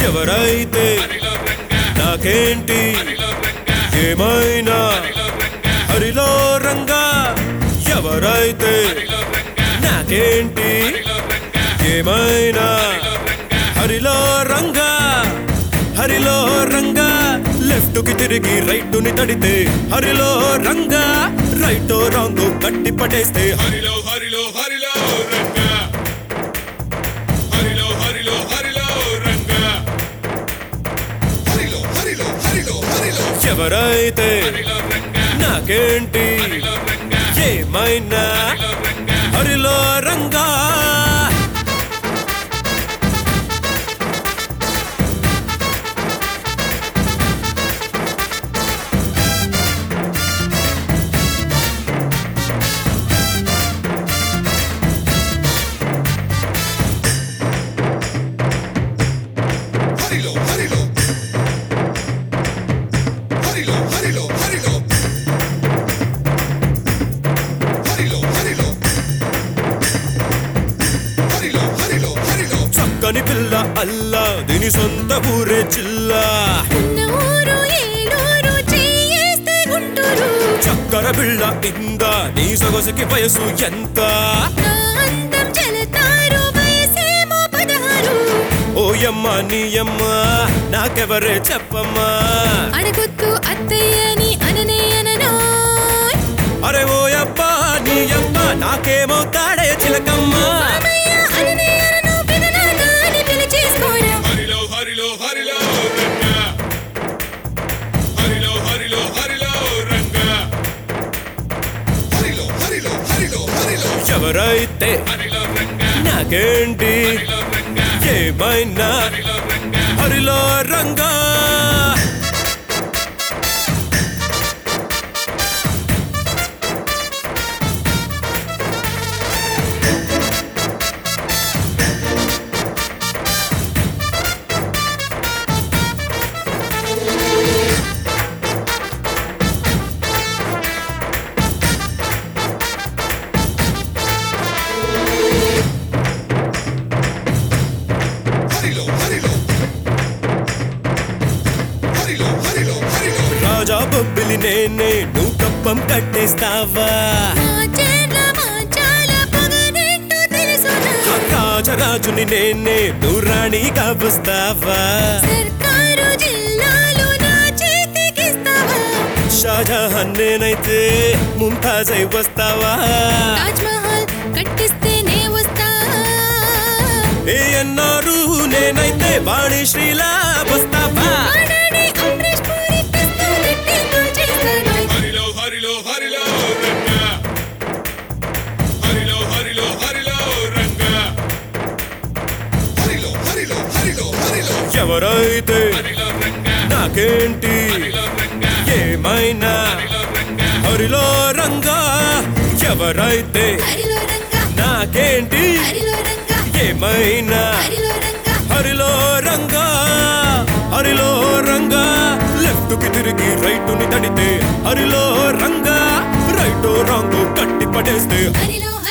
ఎవరైతే నాకేంటి ఏమైనా హరిలో రంగా ఎవరైతే నాకేంటి ఏమైనా హరిలో రంగా హరిలో రంగా లెఫ్ట్ కి తిరిగి రైట్ ని తడితే హరిలో రంగా రైట్ రాంగ్ కట్టి పడేస్తే హరిలో హరిలో హరిలో రంగా హరిలో హరిలో హరిలో రంగా హరిలో హరిలో హరిలో హరిలో ఎవరైతే హరిలో రంగా నాకేంటి హరిలో రంగా ఏమైనా హరిలో రంగా హరిలో హరిలో హరిలో హరిలో హరిలో హరిలో హరిలో హరిలో హరిలో హరిలో చక్కని పిల్ల అల్లా దీని సొంత ఊరే జిల్లా ఉన్న ఊరు ఏలూరు చేయేస్తే గుంటూరు చక్కర బిళ్ళ ఇందా నీ సొగసుకి వయసు ఎంత నా అందం చెలతారు వయసేమో పదహారు ఓయమ్మ నీయమ్మ నాకెవరే చెప్పమ్మా అడగొద్దు అత్తయ్యని అననే అననోయ్ అరే ఓయబ్బా నీయమ్మ నాకేమవుతాడే చిలకమ్మ మామయ్య అననే అనను పిదనాగా అని పిలిచేసుకోరా హరిలో హరిలో హరిలో రంగా హరిలో హరిలో హరిలో రంగా హరిలో హరిలో హరిలో హరిలో ఎవరైతే హరిలో రంగా నాకేంటి హరిలో రంగా ఏమైనా హరిలో రంగా హరిలో రంగా హరిలో హరిలో హరిలో హరిలో హరిలో రాజా బొబ్బిలి నేనే నువ్వు కప్పం కట్టేస్తావా మా చేర్ల మా చాలా పొగరేంటో తెలుసునా రాజరాజుని నేనే నువ్వు రాణిగా వస్తావా సర్కారు జిల్లాలు నా చేతికిస్తావా షాజహాన్ నేనైతే ముంతాజ్ అయి వస్తావా తాజ్ మహల్ కట్టిస్తేనే వస్తా ఏ అన్నారు నేనైతే వాణి శ్రీలా వస్తావా ఆడాడి అమరీష్ పూరి పిస్తా గట్టి చేస్తాను హరిలో హరిలో హరిలో రంగా హరిలో హరిలో హరిలో రంగా హరిలో హరిలో హరిలో హరిలో ఎవరైతే హరిలో రంగా నాకేంటి హరిలో రంగా ఏమైనా హరిలో రంగా హరిలో రంగా ఎవరైతే హరిలో రంగా నాకేంటి హరిలో రంగా ఏమైనా హరిలో రంగా హరిలో రంగా హరిలో రంగా లెఫ్ట్ కి తిరిగి రైట్ ని తడితే హరిలో రంగా రైట్ రాంగ్ కట్టి పడేస్తే హరిలో